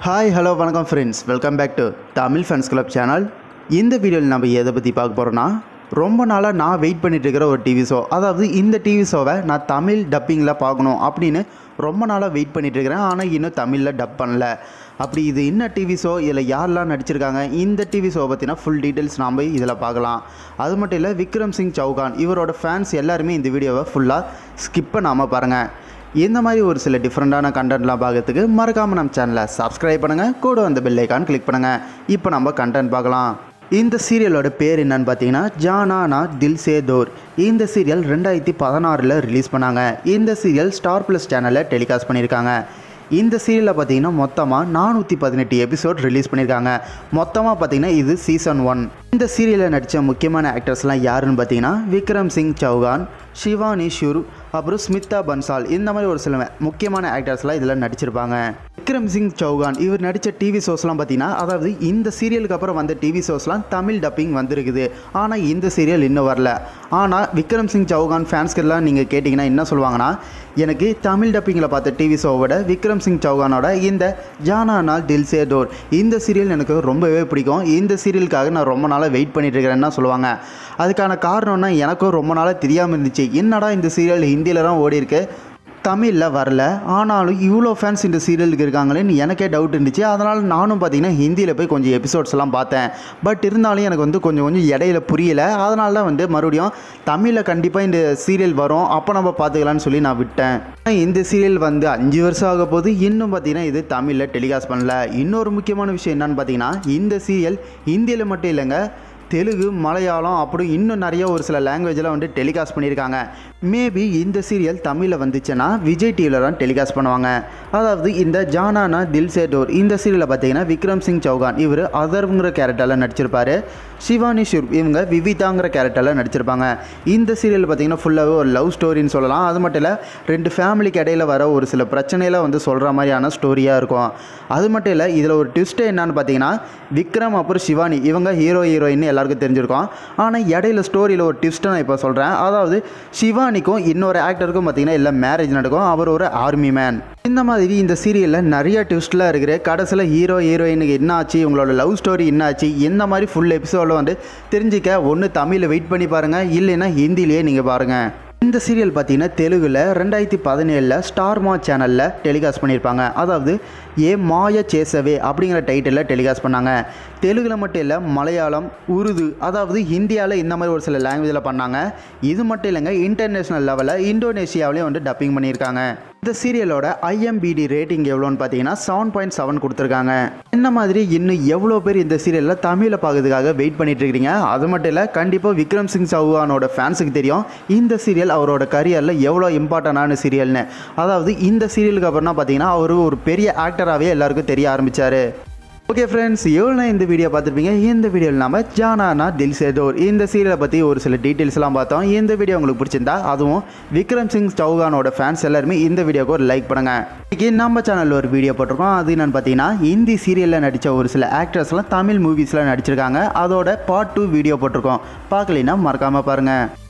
hi hello வணக்கம் friends welcome back to Tamil fans club channel இந்த வீடியோவில் நம்ம எதை பற்றி பார்க்க போகிறோன்னா ரொம்ப நாளாக நான் வெயிட் பண்ணிட்டு இருக்கிற ஒரு டிவி ஷோ அதாவது இந்த டிவி ஷோவை நான் தமிழ் டப்பிங்கில் பார்க்கணும் அப்படின்னு ரொம்ப நாளாக வெயிட் பண்ணிட்டு இருக்கிறேன் ஆனால் இன்னும் தமிழில் டப் பண்ணல அப்படி இது என்ன டிவி ஷோ இதில் யாரெல்லாம் நடிச்சிருக்காங்க இந்த டிவி ஷோ பற்றினா ஃபுல் டீட்டெயில்ஸ் நாம் இதில் பார்க்கலாம் அது மட்டும் இல்லை விக்ரம் சிங் சௌகான் இவரோட ஃபேன்ஸ் எல்லாருமே இந்த வீடியோவை ஃபுல்லாக ஸ்கிப் பண்ணாமல் பாருங்கள் இந்த மாதிரி ஒரு சில டிஃப்ரெண்ட்டான கண்டென்ட்லாம் பார்க்கறதுக்கு மறக்காமல் நம்ம சேனலை சப்ஸ்கிரைப் பண்ணுங்கள் கூட அந்த பெல் ஐக்கான் கிளிக் பண்ணுங்கள் இப்போ நம்ம கண்டென்ட் பார்க்கலாம் இந்த சீரியலோட பேர் என்னன்னு பார்த்தீங்கன்னா ஜானானா தில் சே தோர் இந்த சீரியல் ரெண்டாயிரத்தி பதினாறில் ரிலீஸ் பண்ணாங்க இந்த சீரியல் ஸ்டார் ப்ளஸ் சேனலில் டெலிகாஸ்ட் பண்ணியிருக்காங்க இந்த சீரியலில் பார்த்தீங்கன்னா மொத்தமாக நானூற்றி பதினெட்டு எபிசோட் ரிலீஸ் பண்ணியிருக்காங்க மொத்தமாக பார்த்தீங்கன்னா இது சீசன் ஒன் இந்த சீரியலில் நடித்த முக்கியமான ஆக்டர்ஸ்லாம் யாருன்னு பார்த்தீங்கன்னா விக்ரம் சிங் சௌகான் ஷிவானி ஷுர் அப்புறம் ஸ்மிதா பன்சால் இந்த மாதிரி ஒரு சில முக்கியமான ஆக்டர்ஸ்லாம் இதில் நடிச்சிருப்பாங்க விக்ரம் சிங் சௌகான் இவர் நடித்த டிவி ஷோஸ்லாம் பார்த்தீங்கன்னா அதாவது இந்த சீரியலுக்கு அப்புறம் வந்த டிவி ஷோஸ்லாம் தமிழ் டப்பிங் வந்திருக்குது ஆனால் இந்த சீரியல் இன்னும் வரல ஆனால் விக்ரம் சிங் சௌகான் ஃபேன்ஸ்க்கெல்லாம் நீங்கள் கேட்டிங்கன்னா என்ன சொல்லுவாங்கன்னா எனக்கு தமிழ் டப்பிங்கில் பார்த்த டிவி ஷோவோட விக்ரம் சிங் சௌகானோட இந்த ஜானா நாள் தில் சே டோர் இந்த சீரியல் எனக்கு ரொம்பவே பிடிக்கும் இந்த சீரியலுக்காக நான் ரொம்ப நாளாக வெயிட் பண்ணிட்டு இருக்கிறேன்னு சொல்லுவாங்க அதுக்கான காரணம்னா எனக்கும் ரொம்ப நாளாக தெரியாமல் இருந்துச்சு என்னடா இந்த சீரியல் ஹிந்தியில் தான் ஓடி இருக்கு தமிழில் வரல ஆனாலும் இவ்வளோ ஃபேன்ஸ் இந்த சீரியலுக்கு இருக்காங்களேன்னு எனக்கே டவுட் இருந்துச்சு அதனால் நானும் பார்த்தீங்கன்னா ஹிந்தியில் போய் கொஞ்சம் எபிசோட்ஸ் எல்லாம் பார்த்தேன் பட் இருந்தாலும் எனக்கு வந்து கொஞ்சம் கொஞ்சம் இடையில புரியல அதனால தான் வந்து மறுபடியும் தமிழில் கண்டிப்பாக இந்த சீரியல் வரும் அப்போ நம்ம பார்த்துக்கலாம்னு சொல்லி நான் விட்டேன் ஆனா, இந்த சீரியல் வந்து அஞ்சு வருஷம் ஆக போது இன்னும் பார்த்தீங்கன்னா இது தமிழில் டெலிகாஸ்ட் பண்ணல இன்னொரு முக்கியமான விஷயம் என்னன்னு பார்த்தீங்கன்னா இந்த சீரியல் ஹிந்தியில் மட்டும் இல்லைங்க தெலுங்கு மலையாளம் அப்படி இன்னும் நிறைய ஒரு சில லாங்குவேஜில் வந்து டெலிகாஸ்ட் பண்ணியிருக்காங்க மேபி இந்த சீரியல் தமிழில் வந்துச்சுன்னா விஜய் டிவியில் தான் டெலிகாஸ்ட் பண்ணுவாங்க அதாவது இந்த ஜானானா தில் சே டோர் இந்த சீரியலில் பார்த்தீங்கன்னா விக்ரம் சிங் சௌகான் இவர் அதர்ங்கிற கேரக்டரில் நடிச்சிருப்பாரு சிவானி ஷுர் இவங்க விவிதாங்கிற கேரக்டரில் நடிச்சிருப்பாங்க இந்த சீரியல் பார்த்தீங்கன்னா ஃபுல்லாகவே ஒரு லவ் ஸ்டோரின்னு சொல்லலாம் அது மட்டும் இல்லை ரெண்டு ஃபேமிலிக்கு இடையில வர ஒரு சில பிரச்சனையில வந்து சொல்கிற மாதிரியான ஸ்டோரியாக இருக்கும் அது மட்டும் இல்லை இதில் ஒரு ட்விஸ்ட்டு என்னன்னு பார்த்தீங்கன்னா விக்ரம் அப்புறம் சிவானி இவங்க ஹீரோ ஹீரோயின் எல்லாருக்கும் தெரிஞ்சிருக்கும் ஆனால் இடையில ஸ்டோரியில் ஒரு ட்விஸ்ட்டை நான் இப்போ சொல்கிறேன் அதாவது சிவானிக்கும் இன்னொரு ஆக்டருக்கும் பார்த்தீங்கன்னா இல்லை மேரேஜ் நடக்கும் அவர் ஒரு ஆர்மி மேன் இந்த மாதிரி இந்த சீரியலில் நிறைய ட்விஸ்ட்லாம் இருக்குது கடைசியில் ஹீரோ ஹீரோயினுக்கு என்ன ஆச்சு இவங்களோட லவ் ஸ்டோரி என்ன ஆச்சு இந்த மாதிரி ஃபுல் எபிசோடில் வந்து தெரிஞ்சிக்க ஒன்று தமிழில் வெயிட் பண்ணி பாருங்கள் இல்லைன்னா ஹிந்திலேயே நீங்கள் பாருங்கள் இந்த சீரியல் பார்த்தீங்கன்னா தெலுங்கில் ரெண்டாயிரத்தி பதினேழில் ஸ்டார்மா சேனலில் டெலிகாஸ்ட் பண்ணியிருப்பாங்க அதாவது ஏ மாய சேசவே அப்படிங்கிற டைட்டிலில் டெலிகாஸ்ட் பண்ணாங்க தெலுங்கில் மட்டும் இல்லை மலையாளம் உருது அதாவது இந்தியாவில் இந்த மாதிரி ஒரு சில லாங்குவேஜில் பண்ணாங்க இது மட்டும் இல்லைங்க இன்டர்நேஷ்னல் லெவலில் இந்தோனேஷியாவிலையும் வந்து டப்பிங் பண்ணியிருக்காங்க இந்த சீரியலோட ஐஎம்பிடி ரேட்டிங் எவ்வளோன்னு பார்த்தீங்கன்னா செவன் பாயிண்ட் செவன் கொடுத்துருக்காங்க இந்த மாதிரி இன்னும் எவ்வளோ பேர் இந்த சீரியலில் தமிழில் பார்க்கறதுக்காக வெயிட் பண்ணிட்டு இருக்கிறீங்க அது மட்டும் இல்லை கண்டிப்பாக விக்ரம் சிங் சௌஹானோட ஃபேன்ஸுக்கு தெரியும் இந்த சீரியல் அவரோட கரியரில் எவ்வளோ இம்பார்ட்டண்டான சீரியல்னு அதாவது இந்த சீரியலுக்கு அப்புறம்னா பார்த்தீங்கன்னா அவர் ஒரு பெரிய ஆக்டராகவே எல்லாருக்கும் தெரிய ஆரம்பிச்சாரு ஓகே ஃப்ரெண்ட்ஸ் எவ்வளோ இந்த வீடியோ பார்த்துருப்பீங்க இந்த வீடியோவில் நம்ம ஜானானா தில் சேதோர் இந்த சீரியலை பற்றி ஒரு சில டீட்டெயில்ஸ்லாம் பார்த்தோம் இந்த வீடியோ உங்களுக்கு பிடிச்சிருந்தா அதுவும் விக்ரம் சிங் சௌகானோட ஃபேன்ஸ் எல்லாருமே இந்த வீடியோக்கு ஒரு லைக் பண்ணுங்கள் இன்றைக்கி நம்ம சேனலில் ஒரு வீடியோ போட்டிருக்கோம் அது என்னென்னு பார்த்தீங்கன்னா ஹிந்தி சீரியலில் நடித்த ஒரு சில ஆக்ட்ரஸ்லாம் தமிழ் மூவிஸில் நடிச்சிருக்காங்க அதோட பார்ட் டூ வீடியோ போட்டிருக்கோம் பார்க்கலைன்னா மறக்காமல் பாருங்கள்